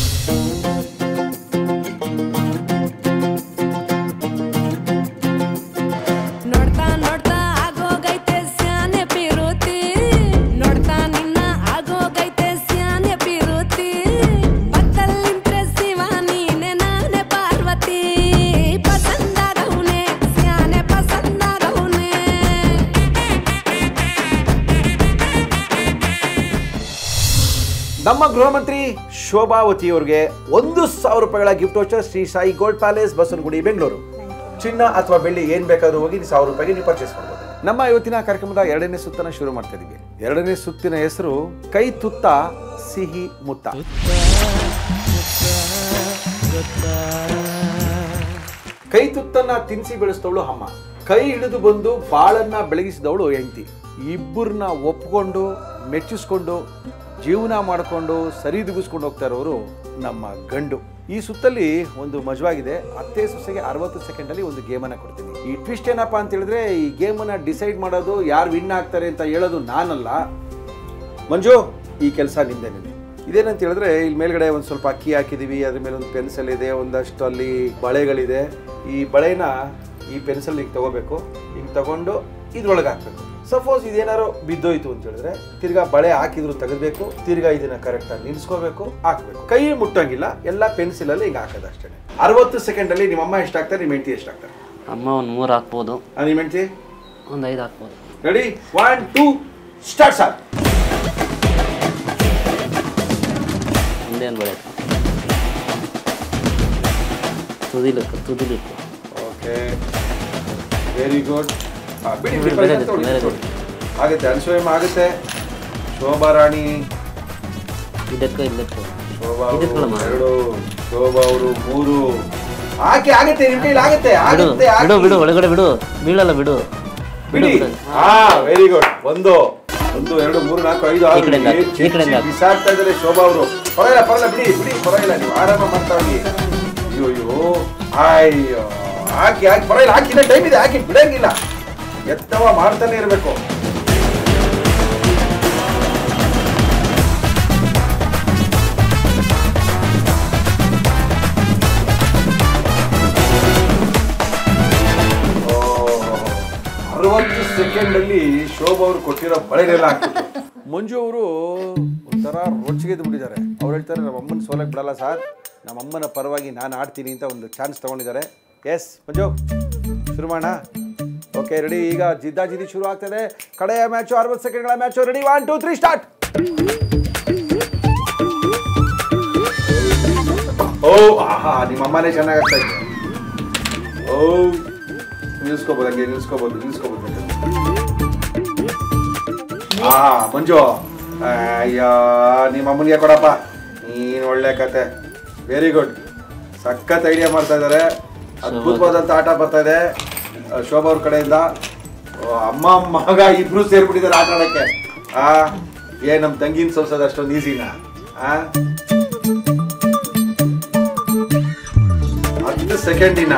ನೋಡ್ತಾ ನೋಡ್ತಾ ಆಗೋಗೈತೆ ಸ್ಯಾನೆ ಪಿರುತಿ ನೋಡ್ತಾ ನಿನ್ನ ಆಗೋಗೈತೆ ಸ್ಯಾನೆ ಪಿರುತಿ ಪಕ್ಕಲ್ಲಿಂತ್ರೆ ಶಿವ ನೀನೆ ನಾನೆ ಪಾರ್ವತಿ ಪಸಂದಾಗವ್ನೆ ಸ್ಯಾನೆ ಪಸಂದಾಗವ್ನೆ ನಮ್ಮ ಗೃಹ ಮಂತ್ರಿ ಶೋಭಾವತಿ ಅವರಿಗೆ ಒಂದು ಸಾವಿರ ರೂಪಾಯಿಗಳ gift voucher Shri Sai gold palace Basavanagudi Bengaluru ಚಿನ್ನ ಅಥವಾ ಬೆಳ್ಳಿ ಏನ್ ಬೇಕಾದ್ರೂ ಹೋಗಿ ನೀವು ಸಾವಿರ ರೂಪಾಯಿಗೆ ನೀವು ಪರ್ಚೇಸ್ ಮಾಡ್ಬೋದು ನಮ್ಮ ಇವತ್ತಿನ ಕಾರ್ಯಕ್ರಮದ ಎರಡನೇ ಸುತ್ತನ ಶುರು ಮಾಡ್ತಾ ಇದೀವಿ ಎರಡನೇ ಸುತ್ತಿನ ಹೆಸರು ಕೈ ತುತ್ತ ಸಿಹಿ ಮುತ್ತ ಕೈ ತುತ್ತನ್ನ ತಿನ್ಸಿ ಬೆಳೆಸಿದವಳು ಅಮ್ಮ ಕೈ ಹಿಡಿದು ಬಂದು ಬಾಳನ್ನ ಬೆಳಗಿಸಿದವಳು ಹೆಂಡತಿ ಇಬ್ಬರನ್ನ ಒಪ್ಕೊಂಡು ಮೆಚ್ಚಿಸ್ಕೊಂಡು ಜೀವನ ಮಾಡಿಕೊಂಡು ಸರಿದೂಗಿಸ್ಕೊಂಡು ಹೋಗ್ತಾ ಇರೋರು ನಮ್ಮ ಗಂಡು ಈ ಸುತ್ತಲ್ಲಿ ಒಂದು ಮಜವಾಗಿದೆ ಅತ್ತೆ ಸೊಸೆಗೆ ಅರವತ್ತು ಸೆಕೆಂಡ್ ಅಲ್ಲಿ ಒಂದು ಗೇಮನ್ನ ಕೊಡ್ತೀನಿ ಈ ಟ್ವಿಸ್ಟ್ ಏನಪ್ಪಾ ಅಂತ ಹೇಳಿದ್ರೆ ಈ ಗೇಮನ್ನ ಡಿಸೈಡ್ ಮಾಡೋದು ಯಾರು ವಿನ್ ಆಗ್ತಾರೆ ಅಂತ ಹೇಳೋದು ನಾನಲ್ಲ ಮಂಜು ಈ ಕೆಲಸ ನಿಂದೇನೆ ಇದೇನಂತ ಹೇಳಿದ್ರೆ ಇಲ್ಲಿ ಮೇಲ್ಗಡೆ ಒಂದು ಸ್ವಲ್ಪ ಅಕ್ಕಿ ಹಾಕಿದೀವಿ ಅದ್ರ ಮೇಲೆ ಒಂದು ಪೆನ್ಸಿಲ್ ಇದೆ ಒಂದಷ್ಟು ಅಲ್ಲಿ ಬಳೆಗಳಿದೆ ಈ ಬಳೆನ ಈ ಪೆನ್ಸಿಲ್ ಹಿಂಗೆ ತಗೋಬೇಕು ಹಿಂಗೆ ತಗೊಂಡು ಇದ್ರೊಳಗೆ ಹಾಕ್ಬೇಕು ಸಪೋಸ್ ಇದೇನಾರು ಬಿದ್ದೋಯ್ತು ಅಂತ ಹೇಳಿದ್ರೆ ತಿರ್ಗಾ ಬಳೆ ಹಾಕಿದ್ರು ತೆಗೆದ್ಬೇಕು ತಿರ್ಗಾ ಇದನ್ನ ಕರೆಕ್ಟಾಗಿ ನಿಲ್ಸ್ಕೋಬೇಕು ಹಾಕ್ಬೇಕು ಕೈ ಮುಟ್ಟಂಗಿಲ್ಲ ಎಲ್ಲ ಪೆನ್ಸಿಲ್ ಅಲ್ಲಿ ಹಿಂಗೆ ಹಾಕೋದು ಅಷ್ಟೇ ಅರವತ್ತು ಸೆಕೆಂಡ್ ಅಲ್ಲಿ ನಿಮ್ಮ ಅಮ್ಮ ಎಷ್ಟಾಗ್ತಾರೆ ನಿಮ್ಮ ಹೆಂಡತಿ ಎಷ್ಟಾಗ್ತಾರೆ ಅಮ್ಮ ಒಂದು ಮೂರು ಹಾಕ್ಬೋದು ಆ, ನಿಮ್ಮ ಹೆಂಡತಿ ಒಂದು ಐದು ಹಾಕ್ಬೋದು ready one two start sir ಒಂದೇನು ಬೆಳೆ ತುದಿಲಿಕ್ಕೆ ತುದಿಲಿಕ್ಕೆ ಓಕೆ ವೆರಿ ಗುಡ್ ಬಿಡಿ ಬಿಡಿ ಬೇರೆ ತೊಗೊಳ್ಳಿ, ಬೇರೆ ತೊಗೊಳ್ಳಿ. ಆಗುತ್ತೆ ಅನ್ಸೋಯಮ್ ಆಗುತ್ತೆ ಶೋಭಾ ರಾಣಿ ಇದಕ್ಕೆ ಇಲ್ಲಕ್ಕೆ ಶೋಭಾ ಇದಕ್ಕೆ ಅವರು ಕೊಡಮ್ಮ. ಎರಡು ಶೋಭಾ ಅವರು ಮೂರು ಹಾಕಿ ಆಗುತ್ತೆ ನಿಮ್ ಕೈಲಿ ಆಗುತ್ತೆ ಬಿಡು ಆಗುತ್ತೆ ಬಿಡು ಹಾಕಿ. ಬಿಡು ಒಳಗಡೆ ಬಿಡು ಬೀಳಲ್ಲ ಬಿಡು ಬಿಡಿ ಬಿಡು, ಬಿಡು. ಹಾ ವೆರಿ ಗುಡ್ ಒಂದು ಒಂದು ಎರಡು ಮೂರು ನಾಲ್ಕು ಐದು ಆರು ಈ ಕಡೆಯಿಂದ ಹಾಕು, ಏಳು, ಈ ಕಡೆಯಿಂದ ಚೆಚ್ಚಿ ಹಾಕು. ಬಿಸಾಡ್ತಾ ಇದ್ದಾರೆ ಶೋಭಾ ಅವರು ಪರವಾಗಿಲ್ಲ ಪರವಾಗಿಲ್ಲ ಬಿಡಿ ಬಿಡಿ ಪರವಾಗಿಲ್ಲ ನೀವು ಆರಾಮ ಮಾಡ್ತಾ ಹೋಗಿ ಅಯ್ಯೋ ಅಯ್ಯೋ ಅಯ್ಯೋ ಹಾಕಿ ಹಾಕಿ ಪರವಾಗಿಲ್ಲ ಹಾಕಿಲ್ಲ ಟೈಮ್ ಇದೆ ಹಾಕಿ ಬಿಡಂಗಿಲ್ಲ ಎತ್ತವ ಮಾಡ್ತಾನೆ ಇರಬೇಕು ಅರವತ್ತು ಸೆಕೆಂಡ್ ಅಲ್ಲಿ ಶೋಭಾ ಅವರು ಕೊಟ್ಟಿರೋ ಬಳೆನೆಲ್ಲ ಹಾಕ್ಬಿಟ್ಟು ಮಂಜು ಅವರು ಒಂಥರ ರೊಚ್ಚಿಗೆದ್ದು ಬಿಟ್ಟಿದ್ದಾರೆ ಅವ್ರು ಹೇಳ್ತಾರೆ ನಮ್ಮ ಅಮ್ಮನ ಸೋಲಕ್ಕೆ ಬಿಡಲ್ಲ ಸರ್ ನಮ್ಮ ಅಮ್ಮನ ಪರವಾಗಿ ನಾನು ಆಡ್ತೀನಿ ಅಂತ ಒಂದು ಚಾನ್ಸ್ ತಗೊಂಡಿದ್ದಾರೆ ಎಸ್ ಮಂಜು ಶುರು ಮಾಡೋಣ ಓಕೆ ರೆಡಿ ಈಗ ಜಿದ್ದಾಜಿದ್ದಿ ಶುರು ಆಗ್ತದೆ ಕಡೆಯ ಮ್ಯಾಚು ಅರವತ್ತು ಸೆಕೆಂಡ್ಗಳ match ready one two three start ಓ ಆಹಾ ನಿಮ್ಮ ಅಮ್ಮನೇ ಚೆನ್ನಾಗಿ ಆಗ್ತಾ ಇತ್ತು ಓ ನಿಲ್ಸ್ಕೋಬೋದು ಹಂಗೆ ನಿಲ್ಸ್ಕೋಬೋದು ನಿಲ್ಸ್ಕೋಬೋದು ಆ ಮಂಜು ಅಯ್ಯೋ ನಿಮ್ಮ ಅಮ್ಮನಿಗೆ ಕೊಡಪ್ಪ ನೀನು ಒಳ್ಳೆ ಕತೆ ವೆರಿ ಗುಡ್ ಸಖತ್ ಐಡಿಯಾ ಮಾಡ್ತಾ ಇದ್ದಾರೆ ಅದ್ಭುತವಾದಂಥ ಆಟ ಬರ್ತಾ ಇದೆ ಆ, ಶೋಭಾ ಅವ್ರ ಕಡೆಯಿಂದ ಓ, ಅಮ್ಮ ಮಗ ಇಬ್ರು ಸೇರ್ಬಿಟ್ಟಿದ್ದಾರೆ ಆಟ ಆಡಕ್ಕೆ ಆ ಏ ನಮ್ಮ ತಂಗಿನ ಸೋಲ್ಸೋದು ಅಷ್ಟೊಂದು ಈಸಿನಾ ಆ ಹತ್ತು ಸೆಕೆಂಡಿನ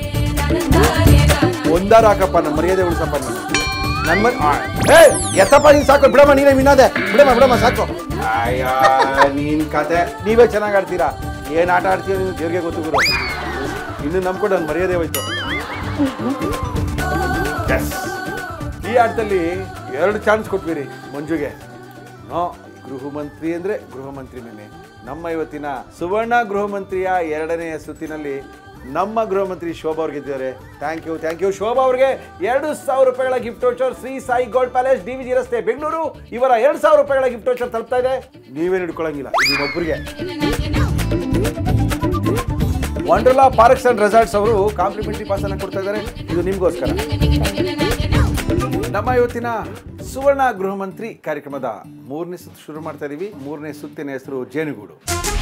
ಒಂದಾರ ಹಾಕಪ್ಪ ನಮ್ಮ ಮರ್ಯಾದೆ ಉಳಿಸಪ್ಪ ನೀನು ನನ್ನ ಮನ್ ಏ ಎತ್ತಪ್ಪ ನೀನು ಸಾಕು ಬಿಡಮ್ಮ ನೀನೇ ವಿನಾದೆ ಬಿಡಮ್ಮ ಬಿಡಮ್ಮ ಸಾಕು ಅಯ್ಯ ನೀನ್ ಕತೆ ನೀವೇ ಚೆನ್ನಾಗಿ ಆಡ್ತೀರಾ ಏನ್ ಆಟ ಆಡ್ತೀರ ನೀವು ದೇವ್ರಿಗೆ ಗೊತ್ತು ಗುರು ಇನ್ನು ನಂಬ್ಕೊಂಡು ನನ್ನ ಮರ್ಯಾದೆ ಹೋಯ್ತು Yes. ಈ ಆಟದಲ್ಲಿ ಎರಡು ಚಾನ್ಸ್ ಕೊಟ್ವಿರಿ ಮಂಜುಗೆ ನೋ ಗೃಹ ಮಂತ್ರಿ ಅಂದ್ರೆ ಗೃಹ ಮಂತ್ರಿ ಮೇಲೆ ನಮ್ಮ ಇವತ್ತಿನ ಸುವರ್ಣ ಗೃಹ ಮಂತ್ರಿಯ ಎರಡನೆಯ ಸುತ್ತಿನಲ್ಲಿ ನಮ್ಮ ಗೃಹ ಮಂತ್ರಿ ಶೋಭಾ ಅವ್ರಿಗೆ ಗೆದ್ದಿದ್ದಾರೆ thank you thank you Shobha ಅವ್ರಿಗೆ ಎರಡು ಸಾವಿರ ರೂಪಾಯಿಗಳ gift voucher Shri Sai gold palace D V G ರಸ್ತೆ ಬೆಂಗಳೂರು ಇವರ ಎರಡು ಸಾವಿರ ರೂಪಾಯಿಗಳ ಗಿಫ್ಟ್ ವೋಚರ್ ತಲುಪ್ತಾ ಇದೆ ನೀವೇನು ಹಿಡ್ಕೊಳಂಗಿಲ್ಲ ಇದು ನಿಮ್ಮೊಬ್ಬರಿಗೆ ವಂಡರ್ಲಾ ಪಾರ್ಕ್ಸ್ ಅಂಡ್ ರೆಸಾರ್ಟ್ಸ್ ಅವರು ಕಾಂಪ್ಲಿಮೆಂಟರಿ ಪಾಸ್ ಅನ್ನ ಕೊಡ್ತಾ ಇದ್ದಾರೆ ಇದು ನಿಮ್ಗೋಸ್ಕರ ನಮ್ಮ ಇವತ್ತಿನ ಸುವರ್ಣ ಗೃಹ ಮಂತ್ರಿ ಕಾರ್ಯಕ್ರಮದ ಮೂರನೇ ಸುತ್ತು ಶುರು ಮಾಡ್ತಾ ಇದೀವಿ ಮೂರನೇ ಸುತ್ತಿನ ಹೆಸರು ಜೇನುಗೂಡು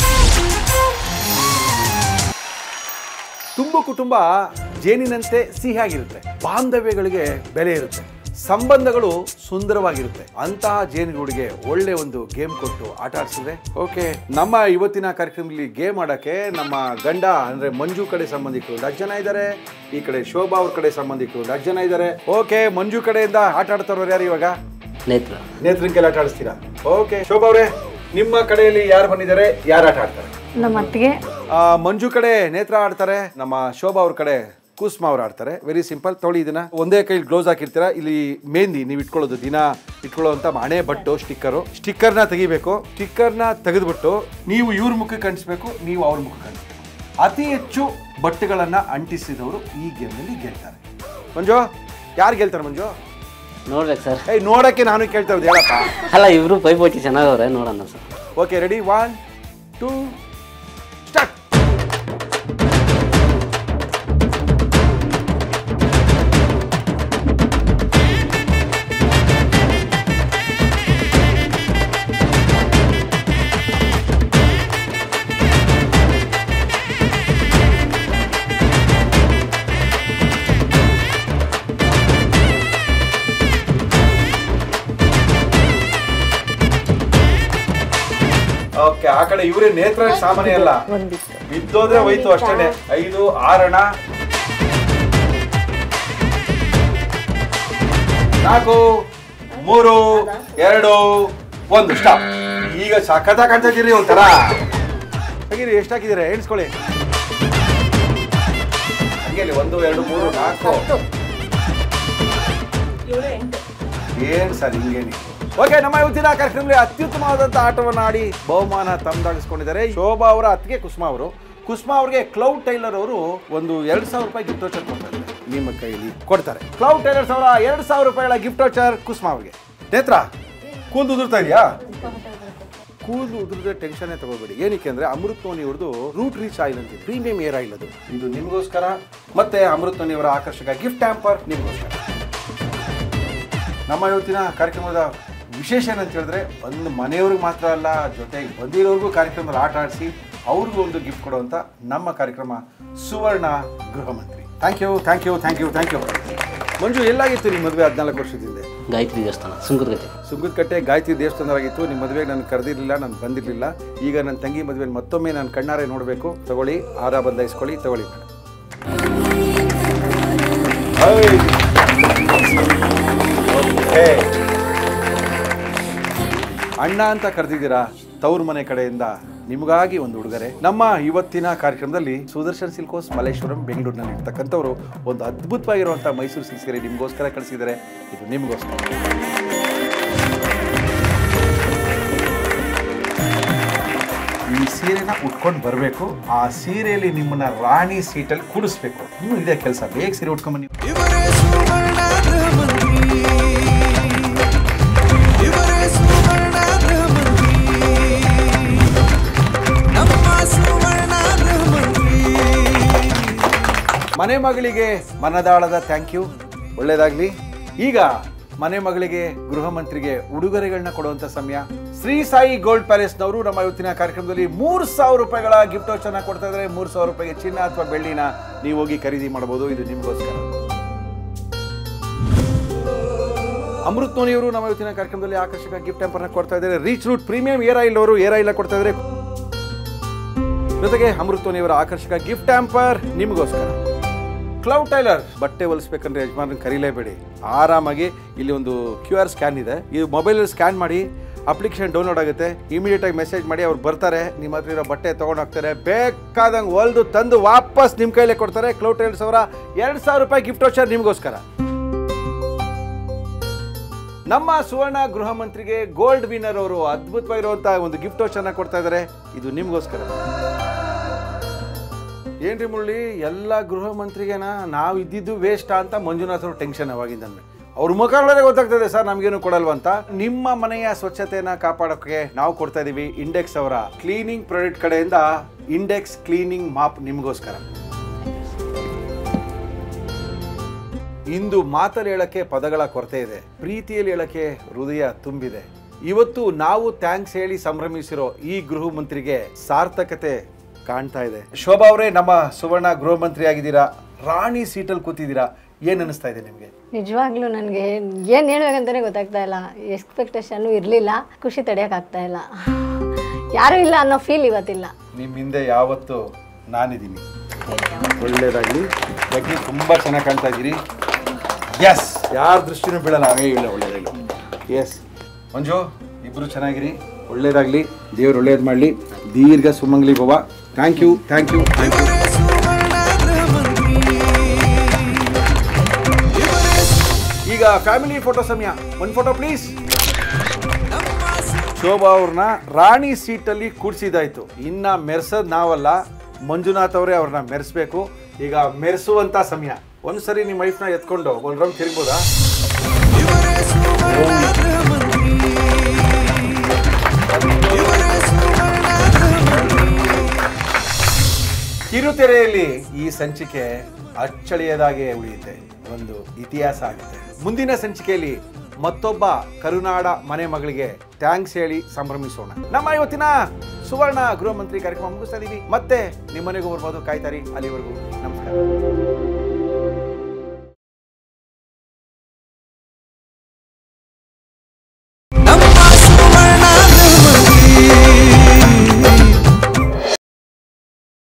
ತುಂಬು ಕುಟುಂಬ ಜೇನಿನಂತೆ ಸಿಹಿಯಾಗಿರುತ್ತೆ ಬಾಂಧವ್ಯಗಳಿಗೆ ಬೆಲೆ ಇರುತ್ತೆ ಸಂಬಂಧಗಳು ಸುಂದರವಾಗಿರುತ್ತೆ ಅಂತಹ ಜೇನುಗೂಡಿಗೆ ಒಳ್ಳೆ ಒಂದು ಗೇಮ್ ಕೊಟ್ಟು ಆಟ ಆಡಿಸಿದ್ರೆ ಓಕೆ ನಮ್ಮ ಇವತ್ತಿನ ಕಾರ್ಯಕ್ರಮದಲ್ಲಿ ಗೇಮ್ ಆಡಕ್ಕೆ ನಮ್ಮ ಗಂಡ ಅಂದ್ರೆ ಮಂಜು ಕಡೆ ಸಂಬಂಧಿಕರು ಒಂದು ಹತ್ತು ಜನ ಇದ್ದಾರೆ ಈ ಕಡೆ ಶೋಭಾ ಅವ್ರ ಕಡೆ ಸಂಬಂಧಿಕರು ಒಂದು ಹತ್ತು ಜನ ಇದ್ದಾರೆ ಓಕೆ ಮಂಜು ಕಡೆಯಿಂದ ಆಟ ಆಡ್ತಾರೋರು ಯಾರು ಇವಾಗ ನೇತ್ರ ನೇತ್ರಿಕೆಲ್ಲ ಆಟ ಆಡಿಸ್ತೀರಾ ಓಕೆ ಶೋಭಾ ಅವರೇ ನಿಮ್ಮ ಕಡೆಯಲ್ಲಿ ಯಾರು ಬಂದಿದ್ದಾರೆ ಯಾರು ಆಟ ಆಡ್ತಾರೆ ನಮ್ಮ ಅತ್ತಿಗೆ ಆ, ಮಂಜು ಕಡೆ ನೇತ್ರ ಆಡ್ತಾರೆ ನಮ್ಮ ಶೋಭಾ ಅವ್ರ ಕಡೆ ಕುಸ್ಮಾ ಅವ್ರು ಆಡ್ತಾರೆ ವೆರಿ ಸಿಂಪಲ್ ತೊಳಿ ಇದನ್ನ ಒಂದೇ ಕೈಲಿ ಗ್ಲೌಸ್ ಹಾಕಿರ್ತೀರಾ ಇಲ್ಲಿ ಮೆಹಂದಿ ನೀವು ಇಟ್ಕೊಳ್ಳೋದು ದಿನ ಇಟ್ಕೊಳ್ಳೋಂಥ ಹಣೆ ಬಟ್ಟು ಸ್ಟಿಕ್ಕರು ಸ್ಟಿಕ್ಕರ್ನ ತೆಗಿಬೇಕು ಸ್ಟಿಕ್ಕರ್ನ ತೆಗೆದ್ಬಿಟ್ಟು ನೀವು ಇವ್ರ ಮುಖಕ್ಕೆ ಅಂಟಿಸ್ಬೇಕು ನೀವು ಅವ್ರ ಮುಖಕ್ಕೆ ಅಂಟಿಸ್ಬೇಕು ಅತಿ ಹೆಚ್ಚು ಬಟ್ಟೆಗಳನ್ನು ಅಂಟಿಸಿದವರು ಈ ಗೇಮ್ನಲ್ಲಿ ಗೆಲ್ತಾರೆ ಮಂಜು ಯಾರು ಗೆಲ್ತಾರೆ ಮಂಜು ನೋಡ್ಬೇಕು ಸರ್ ಏಯ್ ನೋಡಕ್ಕೆ ನಾನು ಕೇಳ್ತಾ ಇರೋದು ಹೇಳಪ್ಪ ಅಲ್ಲ ಇಬ್ರು ಪೈಪೋಟಿ ಚೆನ್ನಾಗವ್ರೆ ನೋಡೋಣ sir okay ready one two start okay ಆ ಕಡೆ ಇವರೇ ನೇತ್ರ ಸಾಮಾನ್ಯ ಅಲ್ಲ ಒಂದಿತ್ತು ಬಿದ್ದೋದ್ರೆ ಹೋಯ್ತು ಅಷ್ಟೇನೆ ಐದು ಆರಣ ನಾಲ್ಕು ಮೂರು ಎರಡು ಒಂದು ಸ್ಟಾಪ್ ಈಗ ಸಖತ ಕಾಣ್ತಾ ಇದೀರಿ ಒಂಥರ ಹಾಗಿರಿ ಎಷ್ಟು ಹಾಕಿದ್ದೀರಾ ಎಣಿಸ್ಕೊಳ್ಳಿ ಹಂಗೆ ಇಲ್ಲಿ ಒಂದು ಎರಡು ಮೂರು ನಾಲ್ಕು ಏನ್ ಸರ್ ಹಿಂಗೆ ನೀವು ಓಕೆ ನಮ್ಮ ಇವತ್ತಿನ ಕಾರ್ಯಕ್ರಮದಲ್ಲಿ ಅತ್ಯುತ್ತಮವಾದಂಥ ಆಟವನ್ನು ಆಡಿ ಬಹುಮಾನ ತಮ್ಮದಾಗಿಸ್ಕೊಂಡಿದ್ದಾರೆ ಶೋಭಾ ಅವರ ಅತ್ತಿಗೆ ಕುಸುಮಾ ಅವರು ಕುಸುಮಾ ಅವ್ರಿಗೆ ಕ್ಲೌಡ್ ಟೈಲರ್ ಅವರು ಒಂದು ಎರಡು ಸಾವಿರ ರೂಪಾಯಿ ಗಿಫ್ಟ್ ವೋಚರ್ ಕೊಡ್ತಾರೆ ನಿಮ್ಮ ಕೈಲಿ ಕೊಡ್ತಾರೆ ಕ್ಲೌಡ್ ಟೈಲರ್ಸ್ ಅವರ ಎರಡು ಸಾವಿರ ರೂಪಾಯಿಗಳ ಗಿಫ್ಟ್ ವೋಚರ್ ಕುಸುಮಾ ಅವ್ರಿಗೆ ನೇತ್ರ ಕೂದಲು ಉದುರ್ತಾ ಇದೆಯಾ ಕೂದಲು ಉದುರಿದ್ರೆ ಟೆನ್ಷನ್ನೇ ತಗೋಬೇಡಿ ಏನಕ್ಕೆ ಅಂದ್ರೆ ಅಮೃತ್ ನೋನಿ ಅವ್ರದ್ದು ರೂಟ್ ರೀಚ್ ಆಯಿಲ್ ಅಂತ ಪ್ರೀಮಿಯಂ ಏರ್ ಆಯಿಲ್ ಅದು ಇದು ನಿಮಗೋಸ್ಕರ ಮತ್ತೆ ಅಮೃತ್ ನೋನಿ ಅವರ ಆಕರ್ಷಕ ಗಿಫ್ಟ್ ಟ್ಯಾಂಪರ್ ನಿಮಗೋಸ್ಕರ ನಮ್ಮ ಇವತ್ತಿನ ಕಾರ್ಯಕ್ರಮದ ವಿಶೇಷ ಏನಂತ ಹೇಳಿದ್ರೆ ಒಂದು ಮನೆಯವ್ರಿಗೆ ಮಾತ್ರ ಅಲ್ಲ ಜೊತೆಗೆ ಬಂದಿರೋರ್ಗೂ ಕಾರ್ಯಕ್ರಮದಲ್ಲಿ ಆಟ ಆಡಿಸಿ ಅವ್ರಿಗೂ ಒಂದು ಗಿಫ್ಟ್ ಕೊಡುವಂಥ ನಮ್ಮ ಕಾರ್ಯಕ್ರಮ ಸುವರ್ಣ ಗೃಹ ಮಂತ್ರಿ thank you thank you thank you thank you Manju ಎಲ್ಲಾಗಿತ್ತು ನಿಮ್ಮ ಮದುವೆ ಹದಿನಾಲ್ಕು ವರ್ಷದ ಹಿಂದೆ ಗಾಯತ್ರಿ ದೇವಸ್ಥಾನ ಸುಂಕದಗತ್ತೆ ಸುಂಗದಕಟ್ಟೆ ಗಾಯತ್ರಿ ದೇವಸ್ಥಾನವಾಗಿತ್ತು ನಿಮ್ಮ ಮದುವೆಗೆ ನಾನು ಕರೆದಿರಲಿಲ್ಲ ನಾನು ಬಂದಿರಲಿಲ್ಲ ಈಗ ನನ್ನ ತಂಗಿ ಮದುವೆ ಮತ್ತೊಮ್ಮೆ ನಾನು ಕಣ್ಣಾರೆ ನೋಡಬೇಕು ತಗೊಳ್ಳಿ ಆರ ಬದಲಾಯಿಸ್ಕೊಳ್ಳಿ ತಗೊಳ್ಳಿ Okay. ಅಣ್ಣ ಅಂತ ಕರೆದಿದ್ದೀರಾ ತವ್ರ ಮನೆ ಕಡೆಯಿಂದ ನಿಮಗಾಗಿ ಒಂದು ಉಡುಗೊರೆ ನಮ್ಮ ಇವತ್ತಿನ ಕಾರ್ಯಕ್ರಮದಲ್ಲಿ ಸುದರ್ಶನ್ ಸಿಲ್ಕೋಸ್ ಮಲ್ಲೇಶ್ವರಂ ಬೆಂಗಳೂರಿನಲ್ಲಿ ಇರ್ತಕ್ಕಂಥವ್ರು ಒಂದು ಅದ್ಭುತವಾಗಿರುವಂಥ ಮೈಸೂರು ಸಿಲ್ಕ್ ಸೀರೆ ನಿಮಗೋಸ್ಕರ ಕಳಿಸಿದ್ದಾರೆ ಇದು ನಿಮಗೋಸ್ಕರ ಈ ಸೀರೆನ ಉಟ್ಕೊಂಡು ಬರಬೇಕು ಆ ಸೀರೆಯಲ್ಲಿ ನಿಮ್ಮನ್ನ ರಾಣಿ ಸೀಟಲ್ಲಿ ಕೂಡಿಸ್ಬೇಕು ಇನ್ನೂ ಇದೆ ಕೆಲಸ ಬೇಗ ಸೀರೆ ಉಟ್ಕೊಂಬನ್ನಿ ಇವರೇ ಸುವರ್ಣ ಗೃಹ ಮಂತ್ರಿ ಇವರೇ ಸುವರ್ಣ ಗೃಹ ಮಂತ್ರಿ ನಮ್ಮ ಸುವರ್ಣ ಗೃಹ ಮಂತ್ರಿ ಮನೆ ಮಗಳಿಗೆ ಮನದಾಳದ ಥ್ಯಾಂಕ್ ಯು ಒಳ್ಳೇದಾಗ್ಲಿ ಈಗ ಮನೆ ಮಗಳಿಗೆ ಗೃಹ ಮಂತ್ರಿಗೆ ಉಡುಗೊರೆಗಳನ್ನ ಕೊಡುವಂತ ಸಮಯ ಶ್ರೀ ಸಾಯಿ ಗೋಲ್ಡ್ ಪ್ಯಾಲೇಸ್ನವರು ನಮ್ಮ ಇವತ್ತಿನ ಕಾರ್ಯಕ್ರಮದಲ್ಲಿ ಮೂರು ಸಾವಿರ ರೂಪಾಯಿಗಳ ಗಿಫ್ಟ್ ವೋಚರ್ನ ಕೊಡ್ತಾ ಇದ್ದಾರೆ ಮೂರು ಸಾವಿರ ರೂಪಾಯಿಗೆ ಚಿನ್ನ ಅಥವಾ ಬೆಳ್ಳಿನ ನೀವು ಹೋಗಿ ಖರೀದಿ ಮಾಡಬಹುದು ಇದು ನಿಮಗೋಸ್ಕರ ಅಮೃತ್ ನೋನಿಯವರು ನಮ್ಮ ಇವತ್ತಿನ ಕಾರ್ಯಕ್ರಮದಲ್ಲಿ ಆಕರ್ಷಕ ಗಿಫ್ಟ್ ಟೆಂಪರ್ನ ಕೊಡ್ತಾ ಇದ್ದಾರೆ reach root premium air oil ಅವರು ಏರ್ ಆಯಿಲ್ ಕೊಡ್ತಾ ಇದ್ದಾರೆ ಜೊತೆಗೆ ಅಮೃತ್ ನೋನಿಯವರ ಆಕರ್ಷಕ ಗಿಫ್ಟ್ ಟ್ಯಾಂಪರ್ ನಿಮಗೋಸ್ಕರ ಕ್ಲೌಡ್ ಟೈಲರ್ ಬಟ್ಟೆ ಹೊಲಿಸ್ಬೇಕಂದ್ರೆ ಯಜಮಾನ್ರನ್ನ ಕರೀಲೇಬೇಡಿ ಆರಾಮಾಗಿ ಇಲ್ಲಿ ಒಂದು ಕ್ಯೂ ಆರ್ ಸ್ಕ್ಯಾನ್ ಇದೆ ಈ ಮೊಬೈಲಲ್ಲಿ ಸ್ಕ್ಯಾನ್ ಮಾಡಿ ಅಪ್ಲಿಕೇಶನ್ ಡೌನ್ಲೋಡ್ ಆಗುತ್ತೆ ಇಮಿಡಿಯೇಟ್ ಆಗಿ ಮೆಸೇಜ್ ಮಾಡಿ ಅವ್ರು ಬರ್ತಾರೆ ನಿಮ್ಮ ಹತ್ರ ಇರೋ ಬಟ್ಟೆ ತೊಗೊಂಡು ಹೋಗ್ತಾರೆ ಬೇಕಾದಂಗೆ ಹೊಲ್ದು ತಂದು ವಾಪಸ್ ನಿಮ್ಮ ಕೈಲೇ ಕೊಡ್ತಾರೆ ಕ್ಲೌಡ್ ಟೈಲರ್ಸ್ ಅವರ ಎರಡು ಸಾವಿರ ರೂಪಾಯಿ ಗಿಫ್ಟ್ ವೋಚರ್ ನಿಮಗೋಸ್ಕರ ನಮ್ಮ ಸುವರ್ಣ ಗೃಹ ಮಂತ್ರಿಗೆ ಗೋಲ್ಡ್ ವಿನ್ನರ್ ಅವರು ಅದ್ಭುತವಾಗಿರುವಂತಹ ಒಂದು ಗಿಫ್ಟ್ ವೋಚರ್ನ ಕೊಡ್ತಾ ಇದ್ದಾರೆ ಇದು ನಿಮಗೋಸ್ಕರ ಏನ್ರಿ ಮುರಳಿ ಎಲ್ಲ ಗೃಹ ಮಂತ್ರಿಗೆನ ನಾವು ಇದ್ದಿದ್ದು ವೇಸ್ಟ್ ಅಂತ ಮಂಜುನಾಥ್ ಅವರು ಟೆನ್ಷನ್ ಅವಾಗಿಂದ ಅವ್ರ ಮುಖಗಳೇ ಗೊತ್ತಾಗ್ತದೆ ಸರ್ ನಮ್ಗೇನು ಕೊಡಲ್ವ ಅಂತ ನಿಮ್ಮ ಮನೆಯ ಸ್ವಚ್ಛತೆಯನ್ನ ಕಾಪಾಡೋಕೆ ನಾವು ಕೊಡ್ತಾ ಇದೀವಿ ಇಂಡೆಕ್ಸ್ ಅವರ ಕ್ಲೀನಿಂಗ್ ಪ್ರಾಡಕ್ಟ್ ಕಡೆಯಿಂದ ಇಂಡೆಕ್ಸ್ ಕ್ಲೀನಿಂಗ್ ಮಾಪ್ ನಿಮಗೋಸ್ಕರ ಇಂದು ಮಾತಲ್ಲಿ ಹೇಳಕ್ಕೆ ಪದಗಳ ಕೊರತೆ ಇದೆ ಪ್ರೀತಿಯಲ್ಲಿ ಹೇಳಕ್ಕೆ ಹೃದಯ ತುಂಬಿದೆ ಇವತ್ತು ನಾವು ಥ್ಯಾಂಕ್ಸ್ ಹೇಳಿ ಸಂಭ್ರಮಿಸಿರೋ ಈ ಗೃಹ ಮಂತ್ರಿಗೆ ಸಾರ್ಥಕತೆ ಕಾಣ್ತಾ ಇದೆ ಶೋಭಾ ಅವರೇ ನಮ್ಮ ಸುವರ್ಣ ಗೃಹ ಮಂತ್ರಿ ಆಗಿದ್ದೀರಾ ರಾಣಿ ಸೀಟಲ್ಲಿ ಕೂತಿದ್ದೀರಾ ಏನ್ ಅನಿಸ್ತಾ ಇದೆ ನಿಮಗೆ ನಿಜವಾಗ್ಲೂ ನನಗೆ ಏನು ಹೇಳ್ಬೇಕಂತಾನೆ ಗೊತ್ತಾಗ್ತಾ ಇಲ್ಲ ಎಕ್ಸ್ಪೆಕ್ಟೇಷನ್ನು ಇರಲಿಲ್ಲ ಖುಷಿ ತಡೆಯೋಕ್ಕಾಗ್ತಾ ಇಲ್ಲ ಯಾರೂ ಇಲ್ಲ ಅನ್ನೋ ಫೀಲ್ ಇವತ್ತಿಲ್ಲ ನಿಮ್ಮ ಹಿಂದೆ ಯಾವತ್ತು ನಾನಿದ್ದೀನಿ ಒಳ್ಳೇದಾಗಲಿ ಬಗ್ಗೆ ತುಂಬ ಚೆನ್ನಾಗಿ ಕಾಣ್ತಾ ಇದ್ದೀರಿ ಎಸ್ ಯಾರ ದೃಷ್ಟಿನೂ ಬೀಳಲ್ಲ ಹಾಗೆ ಇಲ್ಲ ಒಳ್ಳೇದಾಗಲಿ ಎಸ್ ಮಂಜು ಇಬ್ರು ಚೆನ್ನಾಗಿರಿ ಒಳ್ಳೇದಾಗಲಿ ದೇವ್ರು ಒಳ್ಳೇದು ಮಾಡಲಿ ದೀರ್ಘ ಸುಮಂಗ್ಲಿ ಭವ thank you thank you thank you Suvarna ಗೃಹ ಮಂತ್ರಿ ಈಗ ಫ್ಯಾಮಿಲಿ ಫೋಟೋ ಸಮಯ ಒಂದು ಫೋಟೋ ಪ್ಲೀಸ್ ನಮ್ಮ ಸು- ಶೋಭಾ ಅವ್ರನ್ನ ರಾಣಿ ಸೀಟಲ್ಲಿ ಕೂಡ್ಸಿದಾಯ್ತು ಇನ್ನ ಮೆರ್ಸೋದ್ ನಾವಲ್ಲ ಮಂಜುನಾಥ್ ಅವರೇ ಅವ್ರನ್ನ ಮೆರೆಸ್ಬೇಕು ಈಗ ಮೆರೆಸುವಂತ ಸಮಯ ಒಂದ್ಸರಿ ನಿಮ್ಮ ವೈಫ್ನ ಎತ್ಕೊಂಡು ಒಂದು ರೌಂಡ್ ತಿರುಗ್ಬೋದಾ ಇವರೇ ಸುವರ್ಣ ಗೃಹ ಮಂತ್ರಿ ಇವರೇ ಸುವರ್ಣ ಗೃಹ ಮಂತ್ರಿ ಕಿರುತೆರೆಯಲ್ಲಿ ಈ ಸಂಚಿಕೆ ಅಚ್ಚಳಿಯದಾಗೆ ಉಳಿಯುತ್ತೆ ಒಂದು ಇತಿಹಾಸ ಆಗುತ್ತೆ ಮುಂದಿನ ಸಂಚಿಕೆಯಲ್ಲಿ ಮತ್ತೊಬ್ಬ ಕರುನಾಡ ಮನೆ ಮಗಳಿಗೆ ಥ್ಯಾಂಕ್ಸ್ ಹೇಳಿ ಸಂಭ್ರಮಿಸೋಣ ನಮ್ಮ ಇವತ್ತಿನ ಸುವರ್ಣ ಗೃಹ ಮಂತ್ರಿ ಕಾರ್ಯಕ್ರಮ ಮುಗಿಸ್ತಾ ಇದೀವಿ ಮತ್ತೆ ನಿಮ್ಮನೆಗೂ ಬರ್ಬೋದು ಕಾಯ್ತಾರಿ ಅಲ್ಲಿವರೆಗೂ ನಮಸ್ಕಾರ